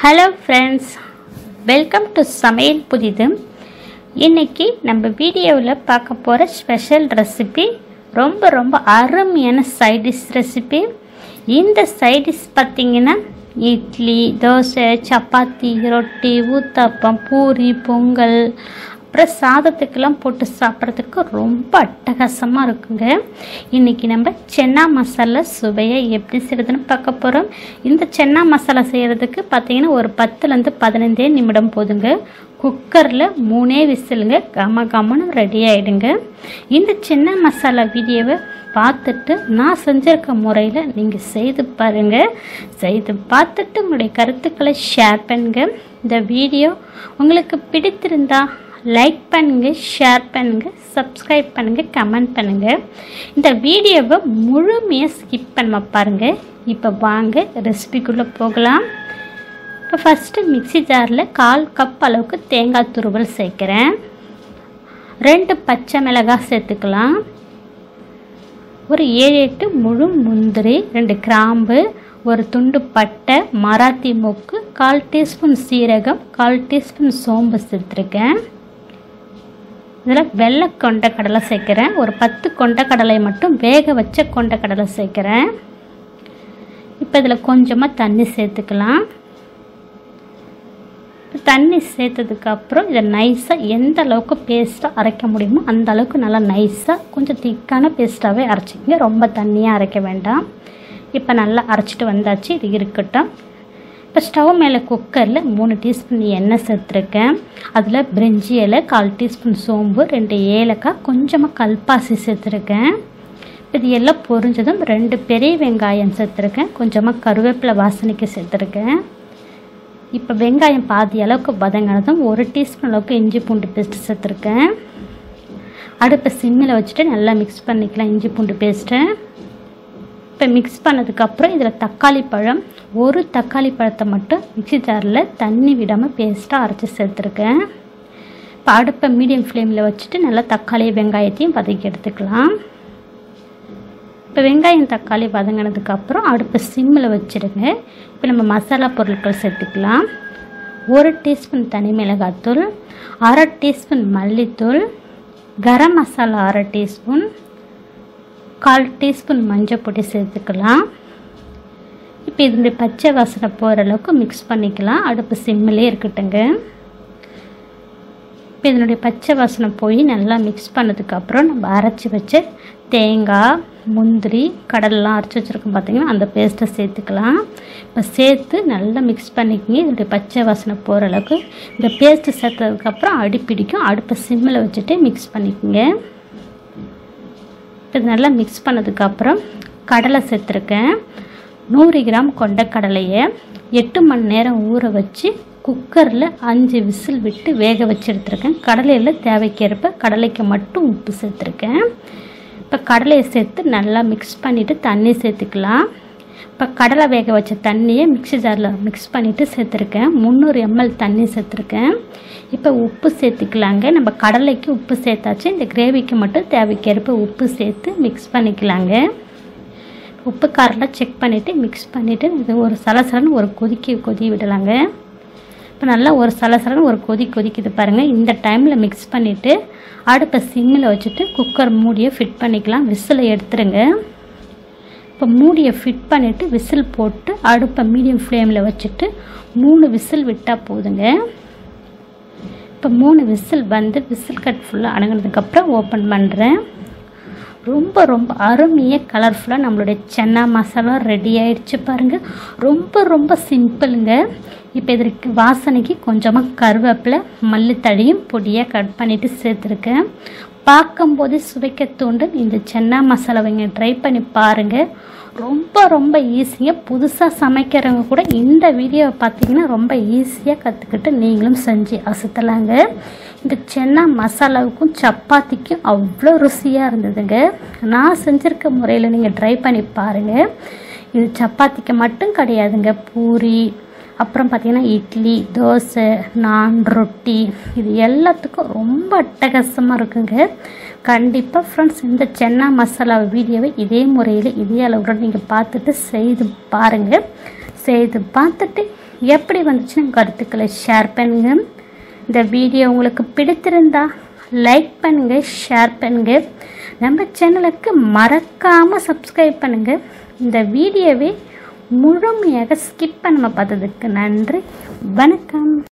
hello friends welcome to சமையல் புதிது இன்னைக்கு நம்ம வீடியோவில் பார்க்க போகிற ஸ்பெஷல் ரெசிபி ரொம்ப ரொம்ப அருமையான சைடிஷ் ரெசிபி இந்த சைடிஷ் பார்த்திங்கன்னா இட்லி தோசை சப்பாத்தி ரொட்டி ஊத்தாப்பம் பூரி பொங்கல் அப்புறம் சாதத்துக்கெல்லாம் போட்டு சாப்பிட்றதுக்கு ரொம்ப அட்டகாசமாக இருக்குங்க இன்றைக்கி நம்ம சென்னா மசாலா சுவையை எப்படி செய்கிறதுன்னு பார்க்க போகிறோம் இந்த சென்னா மசாலா செய்கிறதுக்கு பார்த்தீங்கன்னா ஒரு பத்துலேருந்து பதினைந்தே நிமிடம் போதுங்க குக்கரில் மூணே விசிலுங்க கம கமன்னு ரெடி ஆகிடுங்க இந்த சின்ன மசாலா வீடியோவை பார்த்துட்டு நான் செஞ்சுருக்க முறையில் நீங்கள் செய்து பாருங்கள் செய்து பார்த்துட்டு உங்களுடைய கருத்துக்களை ஷேர் பண்ணுங்க இந்த வீடியோ உங்களுக்கு பிடித்திருந்தா லைக் பண்ணுங்கள் ஷேர் பண்ணுங்கள் சப்ஸ்கிரைப் பண்ணுங்கள் கமெண்ட் பண்ணுங்கள் இந்த வீடியோவை முழுமையாக ஸ்கிப் பண்ண பாருங்கள் இப்போ வாங்க ரெசிபிக்குள்ளே போகலாம் இப்போ ஃபஸ்ட்டு மிக்ஸி ஜாரில் கால் கப் அளவுக்கு தேங்காய் துருவல் சேர்க்குறேன் ரெண்டு பச்சை மிளகாய் சேர்த்துக்கலாம் ஒரு ஏழு எட்டு முழு முந்திரி ரெண்டு கிராம்பு ஒரு துண்டு பட்டை மராத்தி மொக்கு கால் டீஸ்பூன் சீரகம் கால் டீஸ்பூன் சோம்பு சேர்த்துருக்கேன் இதில் வெள்ளை கொண்ட கடலை சேர்க்குறேன் ஒரு பத்து கொண்ட கடலை மட்டும் வேக வச்ச கொண்ட கடலை சேர்க்குறேன் இப்போ இதில் கொஞ்சமாக தண்ணி சேர்த்துக்கலாம் தண்ணி சேர்த்ததுக்கப்புறம் இதை நைஸாக எந்த அளவுக்கு பேஸ்ட்டாக அரைக்க முடியுமோ அந்த அளவுக்கு நல்லா நைஸாக கொஞ்சம் திக்கான பேஸ்ட்டாகவே அரைச்சிக்கங்க ரொம்ப தண்ணியாக அரைக்க வேண்டாம் இப்போ நல்லா அரைச்சிட்டு வந்தாச்சு இது இருக்கட்டும் இப்போ ஸ்டவ் மேலே குக்கரில் மூணு டீஸ்பூன் எண்ணெய் சேர்த்துருக்கேன் அதில் பிரிஞ்சி இலை கால் டீஸ்பூன் சோம்பு ரெண்டு ஏலக்காய் கொஞ்சமாக கல்பாசி சேர்த்துருக்கேன் இது எல்லாம் பொரிஞ்சதும் ரெண்டு பெரிய வெங்காயம் சேர்த்துருக்கேன் கொஞ்சமாக கருவேப்பிலை வாசனைக்கு சேர்த்துருக்கேன் இப்போ வெங்காயம் பாதி அளவுக்கு வதங்கினதும் ஒரு டீஸ்பூன் அளவுக்கு இஞ்சி பூண்டு பேஸ்ட்டு சேர்த்துருக்கேன் அடுப்பை சிம்மில் வச்சுட்டு நல்லா மிக்ஸ் பண்ணிக்கலாம் இஞ்சி பூண்டு பேஸ்ட்டை இப்போ மிக்ஸ் பண்ணதுக்கப்புறம் இதில் தக்காளி பழம் ஒரு தக்காளி பழத்தை மட்டும் மிக்ஸி ஜாரில் தண்ணி விடாமல் பேஸ்ட்டாக அரைச்சி சேர்த்துருக்கேன் இப்போ அடுப்பை மீடியம் ஃப்ளேமில் வச்சுட்டு நல்லா தக்காளி வெங்காயத்தையும் வதக்கி எடுத்துக்கலாம் இப்போ வெங்காயம் தக்காளி வதங்கினதுக்கப்புறம் அடுப்பை சிம்மில் வச்சுடுங்க இப்போ நம்ம மசாலா பொருட்கள் சேர்த்துக்கலாம் ஒரு டீஸ்பூன் தனி மிளகாத்தூள் அரை டீஸ்பூன் மல்லித்தூள் கரம் மசாலா அரை டீஸ்பூன் கால் டீஸ்பூன் மஞ்சள் பொடி சேர்த்துக்கலாம் இப்போ இதனுடைய பச்சை வாசனை போகிற அளவுக்கு மிக்ஸ் பண்ணிக்கலாம் அடுப்பு சிம்மிலே இருக்கட்டுங்க இப்போ இதனுடைய பச்சை வாசனை போய் நல்லா மிக்ஸ் பண்ணதுக்கப்புறம் நம்ம அரைச்சி வச்ச தேங்காய் முந்திரி கடலெலாம் அரைச்சி வச்சுருக்கோம் பார்த்திங்கன்னா அந்த பேஸ்ட்டை சேர்த்துக்கலாம் இப்போ சேர்த்து நல்லா மிக்ஸ் பண்ணிக்கோங்க இதனுடைய பச்சை வாசனை போகிற அளவுக்கு இந்த பேஸ்ட்டு சேர்த்ததுக்கப்புறம் அடி பிடிக்கும் அடுப்பை சிம்மில் வச்சுட்டு மிக்ஸ் பண்ணிக்கோங்க இது நல்லா மிக்ஸ் பண்ணதுக்கப்புறம் கடலை சேர்த்துருக்கேன் நூறு கிராம் கொண்ட கடலையை எட்டு மணி நேரம் ஊற வச்சு குக்கரில் அஞ்சு விசில் விட்டு வேக வச்சு எடுத்துருக்கேன் கடலையில் தேவைக்கேற்ப கடலைக்கு மட்டும் உப்பு சேர்த்துருக்கேன் இப்போ கடலையை சேர்த்து நல்லா மிக்ஸ் பண்ணிவிட்டு தண்ணி சேர்த்துக்கலாம் இப்போ கடலை வேக வச்ச தண்ணியை மிக்ஸி ஜாரில் மிக்ஸ் பண்ணிவிட்டு சேர்த்துருக்கேன் முந்நூறு எம்எல் தண்ணி சேர்த்துருக்கேன் இப்போ உப்பு சேர்த்துக்கலாங்க நம்ம கடலைக்கு உப்பு சேர்த்தாச்சு இந்த கிரேவிக்கு மட்டும் தேவைக்கேற்ப உப்பு சேர்த்து மிக்ஸ் பண்ணிக்கலாங்க உப்பு காரெல்லாம் செக் பண்ணிவிட்டு மிக்ஸ் பண்ணிவிட்டு இது ஒரு சலசலன்னு ஒரு கொதிக்க கொதி விடலாங்க இப்போ நல்லா ஒரு சலசலன்னு ஒரு கொதி கொதிக்குது பாருங்கள் இந்த டைமில் மிக்ஸ் பண்ணிவிட்டு அடுப்பை சிம்மில் வச்சுட்டு குக்கர் மூடியை ஃபிட் பண்ணிக்கலாம் விசிலை எடுத்துருங்க இப்போ மூடியை ஃபிட் பண்ணிவிட்டு விசில் போட்டு அடுப்பை மீடியம் ஃப்ளேமில் வச்சுட்டு மூணு விசில் விட்டால் போதுங்க இப்போ மூணு விசில் வந்து விசில் கட் ஃபுல்லாக அடங்கினதுக்கப்புறம் ஓப்பன் பண்ணுறேன் ரொம்ப ரொம்ப அருமையாக கலர்ஃபுல்லாக நம்மளுடைய சென்னா மசாலா ரெடி ஆயிடுச்சு பாருங்கள் ரொம்ப ரொம்ப சிம்பிளுங்க இப்போ இதற்கு வாசனைக்கு கொஞ்சமாக கருவேப்பிலை மல்லித்தழையும் பொடியாக கட் பண்ணிவிட்டு சேர்த்துருக்கேன் பார்க்கும்போதே சுவைக்க தூண்டும் இந்த சென்னா மசாலாவை இங்கே ட்ரை பண்ணி பாருங்கள் ரொம்ப ரொம்ப ஈஸியாக புதுசாக சமைக்கிறவங்க கூட இந்த வீடியோவை பார்த்தீங்கன்னா ரொம்ப ஈஸியாக கற்றுக்கிட்டு நீங்களும் செஞ்சு அசத்தலாங்க இந்த சென்னா மசாலாவுக்கும் சப்பாத்திக்கும் அவ்வளோ ருசியாக இருந்ததுங்க நான் செஞ்சுருக்க முறையில் நீங்கள் ட்ரை பண்ணி பாருங்கள் இது சப்பாத்திக்கு மட்டும் கிடையாதுங்க பூரி அப்புறம் பார்த்திங்கன்னா இட்லி தோசை நான் ரொட்டி இது எல்லாத்துக்கும் ரொம்ப அட்டகாசமாக இருக்குங்க கண்டிப்பாக ஃப்ரெண்ட்ஸ் இந்த சென்னா மசாலா வீடியோவை இதே முறையில் இதே அளவுடன் நீங்கள் பார்த்துட்டு செய்து பாருங்கள் செய்து பார்த்துட்டு எப்படி வந்துச்சுன்னு கருத்துக்களை ஷேர் பண்ணுங்க இந்த வீடியோ உங்களுக்கு பிடித்திருந்தா லைக் பண்ணுங்க ஷேர் பண்ணுங்க நம்ம சேனலுக்கு மறக்காமல் சப்ஸ்கிரைப் பண்ணுங்க இந்த வீடியோவை முழுமையாக ஸ்கிப் பண்ணாமல் பார்த்ததுக்கு நன்றி வணக்கம்